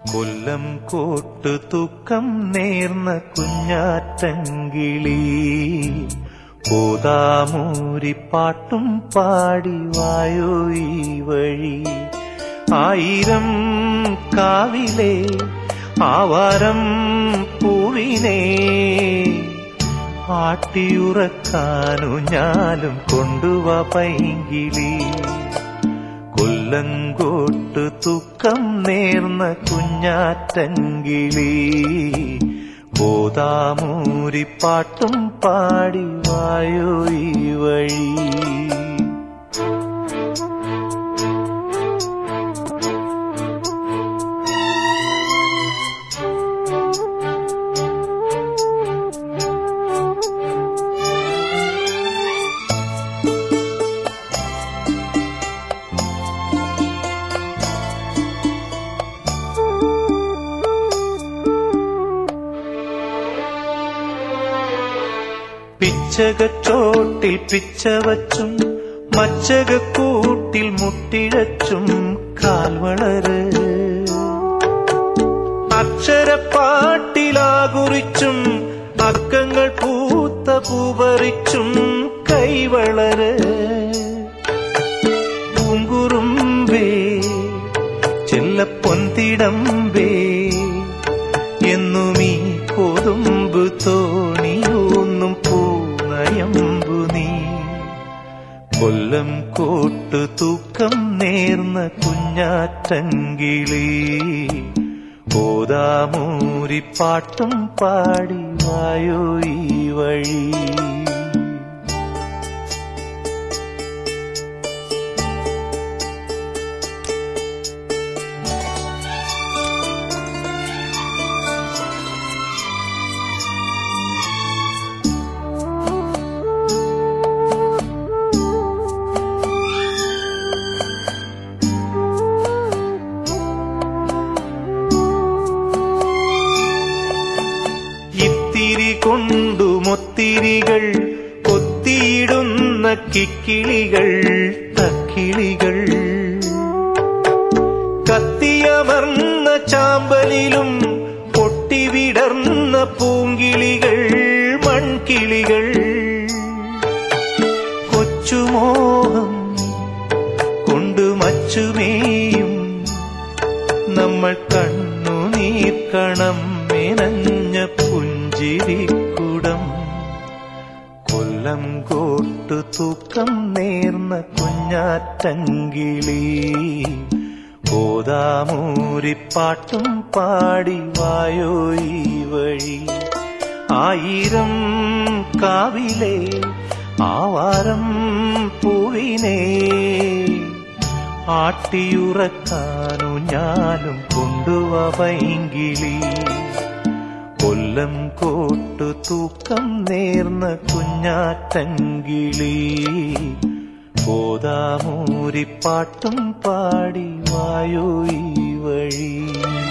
കൊല്ലം കോട്ടു തൂക്കം നേർന്ന കുഞ്ഞാറ്റങ്കിളി കോതാമൂരി പാട്ടും പാടി വായോ ഈ വഴി ആയിരം കാവിലെ ആവാരം പൂവിനെ ആട്ടിയുറക്കാനു ഞാലും കൊണ്ടുവ പൈങ്കിളി കൊല്ലങ്കോട്ട് തുക്കം നേർന്ന കുഞ്ഞാറ്റങ്കിളി ഗോതാമൂരി പാട്ടും പാടി വായോ ഈ വഴി പിച്ചകച്ചോട്ടിൽ പിച്ച വച്ചും മച്ചകക്കൂട്ടിൽ മുട്ടിഴച്ചും കാൽവളര് അക്ഷരപ്പാട്ടിലാകുറിച്ചും അക്കങ്ങൾ പൂത്ത പൂവറിച്ചും കൈവളര് പൂങ്കുറുമ്പേ ചെല്ലപ്പൊന്തിടമ്പേ എന്നുമീ കൊതുമ്പ് തോണിയൊന്നും പൂനയമ്പു നീ കൊല്ലം കോട്ടു തൂക്കം നേർന്ന കുഞ്ഞാറ്റങ്കിളി കോതാമൂരി പാട്ടും പാടി വായോ ഈ വഴി ഇത്തിരി കൊണ്ടു മൊത്തിരികൾ കൊത്തിയിടുന്ന കിക്കിളികൾ തക്കിളികൾ കത്തിയമർന്ന ചാമ്പലിലും പൊട്ടിവിടർന്ന പൂങ്കിളികൾ മൺകിളികൾ കൊച്ചുമോഹം കൊണ്ടു മച്ചുമേയും നമ്മൾ കണ്ണുനീർക്കണം മെനഞ്ഞ പുഞ്ചിരിക്കുടം കൊല്ലം കോട്ടു തൂക്കം നേർന്ന കുഞ്ഞാറ്റങ്കിളി ഗോതാമൂരി പാട്ടും പാടി വായോ ഈ വഴി ആയിരം കാവിലെ ആവാരം പൂവിനെ ആട്ടിയുറക്കാനു ഞാനും കൊണ്ടുവ പൈങ്കിളി കൊല്ലം കോട്ടു തൂക്കം നേർന്ന കുഞ്ഞാറ്റങ്കിളി ഗോതാമൂരി പാട്ടും പാടി വായോ ഈ വഴി